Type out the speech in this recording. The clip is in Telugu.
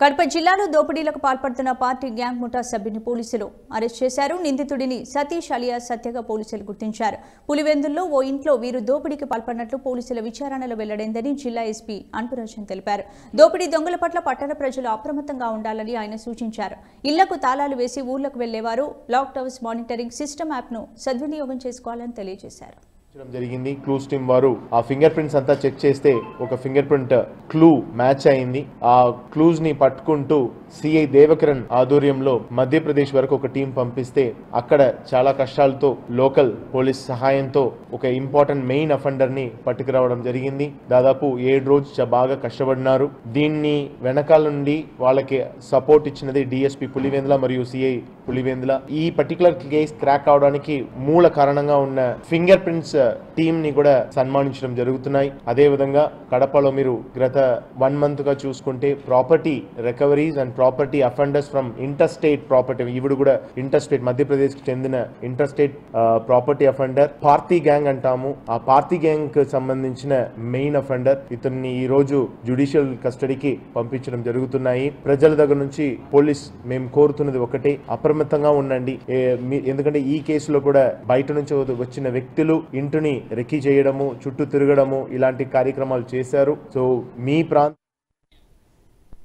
కడప జిల్లాలో దోపిడీలకు పాల్పడుతున్న పార్టీ గ్యాంగ్ ముఠా సభ్యుని పోలీసులు అరెస్ట్ చేశారు నిందితుడిని సతీష్ అలియా సత్యగా పోలీసులు గుర్తించారు పులివెందుల్లో ఓ ఇంట్లో వీరు దోపిడీకి పాల్పడినట్లు పోలీసుల విచారణలో వెల్లడైందని జిల్లా ఎస్పీ అన్పురాజన్ తెలిపారు దోపిడీ దొంగల పట్ల పట్టణ ప్రజలు అప్రమత్తంగా ఉండాలని ఆయన సూచించారు ఇళ్లకు తాళాలు వేసి ఊర్లకు వెళ్లేవారు లాక్ టవర్స్ మానిటరింగ్ సిస్టమ్ యాప్ను సద్వినియోగం చేసుకోవాలని తెలియజేశారు చేయడం జరిగింది క్లూస్ టీమ్ వారు ఆ ఫింగర్ ప్రింట్స్ అంతా చెక్ చేస్తే ఒక ఫింగర్ ప్రింట్ క్లూ మ్యాచ్ అయింది ఆ క్లూస్ ని పట్టుకుంటూ సిఐ దేవకరణ్ ఆధ్వర్యంలో మధ్యప్రదేశ్ వరకు ఒక టీం పంపిస్తే అక్కడ చాలా కష్టాలతో లోకల్ పోలీస్ సహాయంతో ఒక ఇంపార్టెంట్ మెయిన్ అఫెండర్ ని పట్టుకురావడం జరిగింది దాదాపు ఏడు రోజు చ- బాగా కష్టపడినారు దీన్ని వెనకాల నుండి వాళ్ళకి సపోర్ట్ ఇచ్చినది డిఎస్పి పులివెందుల మరియు సిఐ పులివెందుల ఈ పర్టికులర్ కేస్ క్రాక్ అవడానికి మూల కారణంగా ఉన్న ఫింగర్ ప్రింట్స్ టీమ్ ని కూడా సన్మానించడం జరుగుతున్నాయి అదే విధంగా కడపలో మీరు గత వన్ మంత్ గా చూసుకుంటే property recoveries and property offenders from inter state property ఇవిడు కూడా ఇంటర్ స్టేట్ మధ్యప్రదేశ్ కి చెందిన inter state property offender party gang అంటాము ఆ పార్టీ గ్యాంగ్ కి సంబంధించిన మెయిన్ అఫెండర్ ఇతన్ని ఈ రోజు జుడిషియల్ కస్టడీకి పంపించడం జరుగుతున్నాయి ప్రజల దగ్గర నుంచి పోలీస్ మేము కోరుతున్నది ఒకటే అప్రమత్తంగా ఉండండి ఏ- మీ- ఎందుకంటే ఈ కేసులో కూడా బయట నుంచి వచ్చిన వ్యక్తులు ఇంటిని రెక్కి చేయడము చుట్టూ తిరగడము ఇలాంటి కార్యక్రమాలు చేశారు సో మీ ప్రాంత